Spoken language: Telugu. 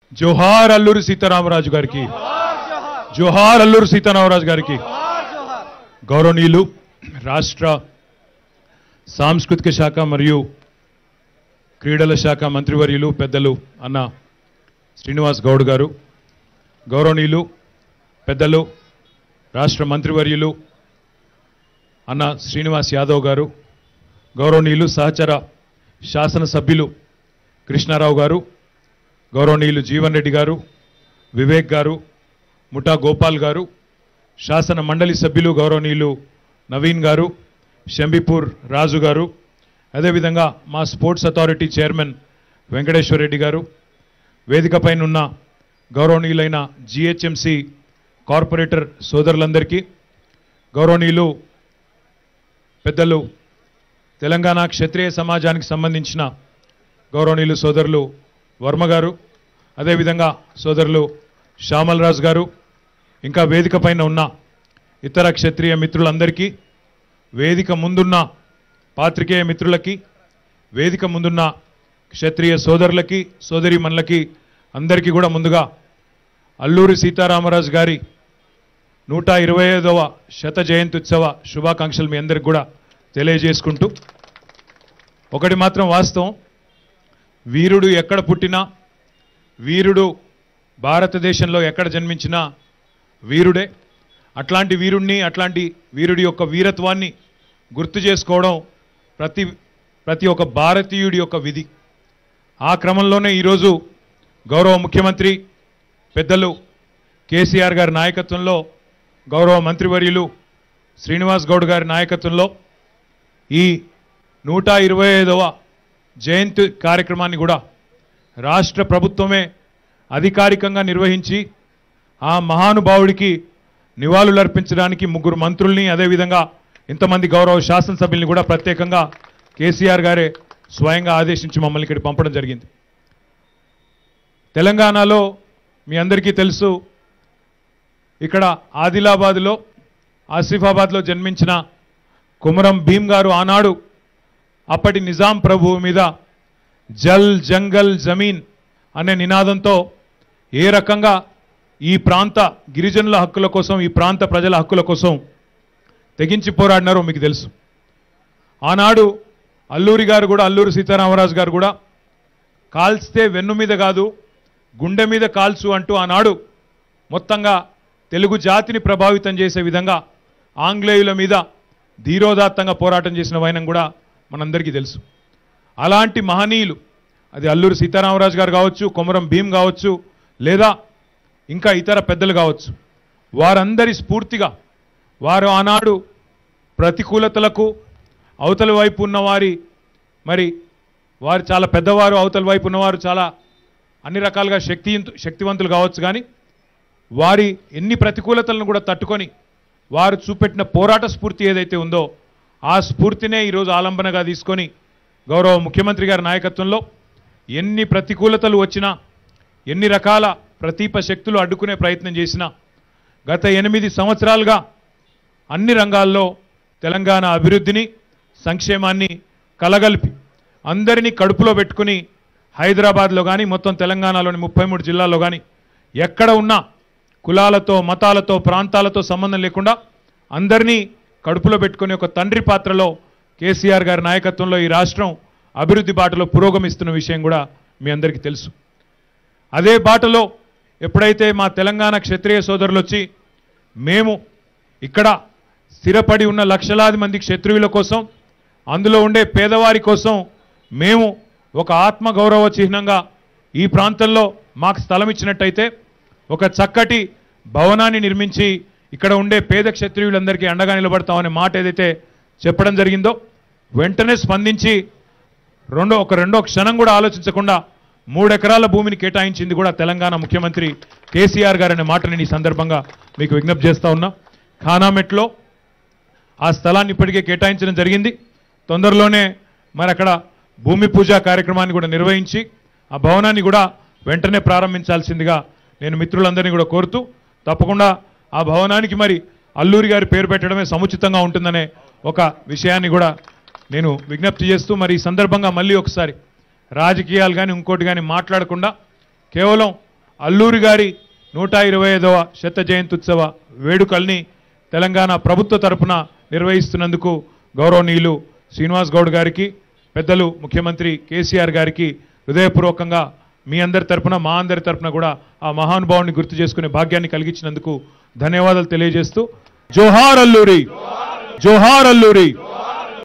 జోహార్ అల్లూరి సీతారామరాజు గారికి జోహార్ అల్లూరి సీతారామరాజు గారికి గౌరవనీయులు రాష్ట్ర సాంస్కృతిక శాఖ మరియు క్రీడల శాఖ మంత్రివర్యులు పెద్దలు అన్న శ్రీనివాస్ గౌడ్ గారు గౌరవనీయులు పెద్దలు రాష్ట్ర మంత్రివర్యులు అన్న శ్రీనివాస్ యాదవ్ గారు గౌరవనీయులు సహచర శాసనసభ్యులు కృష్ణారావు గారు గౌరవనీయులు జీవన్ రెడ్డి గారు వివేక్ గారు ముఠా గోపాల్ గారు శాసన మండలి సభ్యులు గౌరవనీయులు నవీన్ గారు షంబిపూర్ రాజు గారు అదేవిధంగా మా sports authority chairman Venkateswara Reddy garu వేదికపైన ఉన్న గౌరవనీయులైన జిహెచ్ఎంసి కార్పొరేటర్ సోదరులందరికీ గౌరవనీయులు పెద్దలు తెలంగాణ క్షత్రియ సమాజానికి సంబంధించిన గౌరవనీయులు సోదరులు వర్మ గారు అదేవిధంగా సోదరులు శ్యామల్ రాజు గారు ఇంకా వేదిక పైన ఉన్న ఇతర క్షత్రియ మిత్రులందరికీ వేదిక ముందున్న పాత్రికేయ మిత్రులకి వేదిక ముందున్న క్షత్రియ సోదరులకి సోదరిమణులకి అందరికీ కూడా ముందుగా అల్లూరి సీతారామరాజు గారి నూట ఇరవై ఐదవ శత జయంతి ఉత్సవ శుభాకాంక్షలు మీ అందరికి కూడా తెలియజేసుకుంటూ ఒకటి మాత్రం వాస్తవం వీరుడు ఎక్కడ పుట్టినా వీరుడు భారతదేశంలో ఎక్కడ జన్మించినా వీరుడే అట్లాంటి వీరుణ్ణి అట్లాంటి వీరుడి యొక్క వీరత్వాన్ని గుర్తు చేసుకోవడం ప్రతి ప్రతి ఒక్క భారతీయుడి యొక్క విధి ఆ క్రమంలోనే ఈరోజు గౌరవ ముఖ్యమంత్రి పెద్దలు కేసీఆర్ గారి నాయకత్వంలో గౌరవ మంత్రివర్యులు శ్రీనివాస్ గౌడ్ గారి నాయకత్వంలో ఈ నూట ఇరవై ఐదవ జయంతి కార్యక్రమాన్ని కూడా రాష్ట్ర ప్రభుత్వమే అధికారికంగా నిర్వహించి ఆ మహానుభావుడికి నివాళులర్పించడానికి ముగ్గురు మంత్రుల్ని అదేవిధంగా ఇంతమంది గౌరవ శాసనసభ్యుల్ని కూడా ప్రత్యేకంగా కేసీఆర్ గారే స్వయంగా ఆదేశించి మమ్మల్ని ఇక్కడ పంపడం జరిగింది తెలంగాణలో మీ అందరికీ తెలుసు ఇక్కడ ఆదిలాబాద్లో ఆసిఫాబాద్లో జన్మించిన కుమరం భీం గారు ఆనాడు అప్పటి నిజాం ప్రభువు మీద జల్ జంగల్ జమీన్ అనే నినాదంతో ఏ రకంగా ఈ ప్రాంత గిరిజనుల హక్కుల కోసం ఈ ప్రాంత ప్రజల హక్కుల కోసం తెగించి పోరాడినారో మీకు తెలుసు ఆనాడు అల్లూరి గారు కూడా అల్లూరి సీతారామరాజు గారు కూడా కాల్స్తే వెన్ను మీద కాదు గుండె మీద కాల్చు అంటూ ఆనాడు మొత్తంగా తెలుగు జాతిని ప్రభావితం చేసే విధంగా ఆంగ్లేయుల మీద ధీరోదాత్తంగా పోరాటం చేసిన వైనం కూడా మనందరికీ తెలుసు అలాంటి మహనీయులు అది అల్లూరి సీతారామరాజు గారు కావచ్చు కొమరం భీం కావచ్చు లేదా ఇంకా ఇతర పెద్దలు కావచ్చు వారందరి స్ఫూర్తిగా వారు ఆనాడు ప్రతికూలతలకు అవతల వైపు ఉన్నవారి మరి వారు చాలా పెద్దవారు అవతల వైపు ఉన్నవారు చాలా అన్ని రకాలుగా శక్తి శక్తివంతులు కావచ్చు కానీ వారి ఎన్ని ప్రతికూలతలను కూడా తట్టుకొని వారు చూపెట్టిన పోరాట స్ఫూర్తి ఏదైతే ఉందో ఆ స్ఫూర్తినే ఈరోజు ఆలంబనగా తీసుకొని గౌరవ ముఖ్యమంత్రి గారి నాయకత్వంలో ఎన్ని ప్రతికూలతలు వచ్చినా ఎన్ని రకాల ప్రతీప శక్తులు అడ్డుకునే ప్రయత్నం చేసినా గత ఎనిమిది సంవత్సరాలుగా అన్ని రంగాల్లో తెలంగాణ అభివృద్ధిని సంక్షేమాన్ని కలగలిపి అందరినీ కడుపులో పెట్టుకుని హైదరాబాద్లో కానీ మొత్తం తెలంగాణలోని ముప్పై మూడు జిల్లాల్లో కానీ ఎక్కడ ఉన్నా కులాలతో మతాలతో ప్రాంతాలతో సంబంధం లేకుండా అందరినీ కడుపులో పెట్టుకుని ఒక తండ్రి పాత్రలో కేసీఆర్ గారి నాయకత్వంలో ఈ రాష్ట్రం అభివృద్ధి బాటలో పురోగమిస్తున్న విషయం కూడా మీ అందరికీ తెలుసు అదే బాటలో ఎప్పుడైతే మా తెలంగాణ క్షత్రియ సోదరులు వచ్చి మేము ఇక్కడ స్థిరపడి ఉన్న లక్షలాది మంది క్షత్రియుల కోసం అందులో ఉండే పేదవారి కోసం మేము ఒక ఆత్మగౌరవ చిహ్నంగా ఈ ప్రాంతంలో మాకు స్థలం ఇచ్చినట్టయితే ఒక చక్కటి భవనాన్ని నిర్మించి ఇక్కడ ఉండే పేద క్షత్రియులందరికీ అండగా నిలబడతామనే మాట ఏదైతే చెప్పడం జరిగిందో వెంటనే స్పందించి రెండో ఒక రెండో క్షణం కూడా ఆలోచించకుండా మూడు ఎకరాల భూమిని కేటాయించింది కూడా తెలంగాణ ముఖ్యమంత్రి కేసీఆర్ గారు అనే మాట నేను ఈ సందర్భంగా మీకు విజ్ఞప్తి చేస్తా ఉన్నా ఖానామెట్లో ఆ స్థలాన్ని ఇప్పటికే కేటాయించడం జరిగింది తొందరలోనే మరి అక్కడ భూమి పూజ కార్యక్రమాన్ని కూడా నిర్వహించి ఆ భవనాన్ని కూడా వెంటనే ప్రారంభించాల్సిందిగా నేను మిత్రులందరినీ కూడా కోరుతూ తప్పకుండా ఆ భవనానికి మరి అల్లూరి గారి పేరు పెట్టడమే సముచితంగా ఉంటుందనే ఒక విషయాన్ని కూడా నేను విజ్ఞప్తి చేస్తూ మరి ఈ సందర్భంగా మళ్ళీ ఒకసారి రాజకీయాలు కానీ ఇంకోటి కానీ మాట్లాడకుండా కేవలం అల్లూరి గారి నూట ఇరవై ఐదవ శత జయంత్యుత్సవ వేడుకల్ని తెలంగాణ ప్రభుత్వ తరపున నిర్వహిస్తున్నందుకు గౌరవనీయులు శ్రీనివాస్ గౌడ్ గారికి పెద్దలు ముఖ్యమంత్రి కేసీఆర్ గారికి హృదయపూర్వకంగా మీ అందరి తరపున మా అందరి తరపున కూడా ఆ మహానుభావుని గుర్తు చేసుకునే భాగ్యాన్ని కలిగించినందుకు ధన్యవాదాలు తెలియజేస్తూ జోహార్ అల్లూరి జోహార్ అల్లూరి